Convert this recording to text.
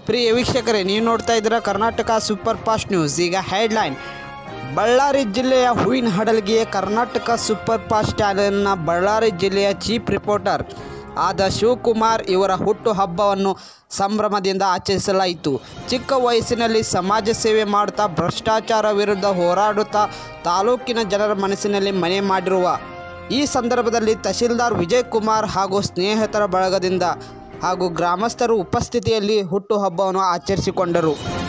ಪ್ರಿಯ ವೀಕ್ಷಕರೇ ನೀವು ನೋಡ್ತಾ ಇದ್ದೀರಾ ಕರ್ನಾಟಕ ಸೂಪರ್ ಫಾಸ್ಟ್ ನ್ಯೂಸ್ ಈಗ ಹೆಡ್ಲೈನ್ ಬಳ್ಳಾರಿ ಜಿಲ್ಲೆಯ ಹೂವಿನ ಹಡಲ್ಗಿಯ ಕರ್ನಾಟಕ ಸೂಪರ್ ಫಾಸ್ಟ್ ಚಾನೆಲ್ನ ಬಳ್ಳಾರಿ ಜಿಲ್ಲೆಯ ಚೀಫ್ ರಿಪೋರ್ಟರ್ ಆದ ಶಿವಕುಮಾರ್ ಇವರ ಹುಟ್ಟು ಹಬ್ಬವನ್ನು ಸಂಭ್ರಮದಿಂದ ಆಚರಿಸಲಾಯಿತು ಚಿಕ್ಕ ವಯಸ್ಸಿನಲ್ಲಿ ಸಮಾಜ ಸೇವೆ ಮಾಡುತ್ತಾ ಭ್ರಷ್ಟಾಚಾರ ವಿರುದ್ಧ ಹೋರಾಡುತ್ತಾ ತಾಲೂಕಿನ ಜನರ ಮನಸ್ಸಿನಲ್ಲಿ ಮನೆ ಮಾಡಿರುವ ಈ ಸಂದರ್ಭದಲ್ಲಿ ತಹಶೀಲ್ದಾರ್ ವಿಜಯ್ ಕುಮಾರ್ ಹಾಗೂ ಸ್ನೇಹಿತರ ಬಳಗದಿಂದ ಹಾಗೂ ಗ್ರಾಮಸ್ಥರು ಉಪಸ್ಥಿತಿಯಲ್ಲಿ ಹುಟ್ಟುಹಬ್ಬವನ್ನು ಆಚರಿಸಿಕೊಂಡರು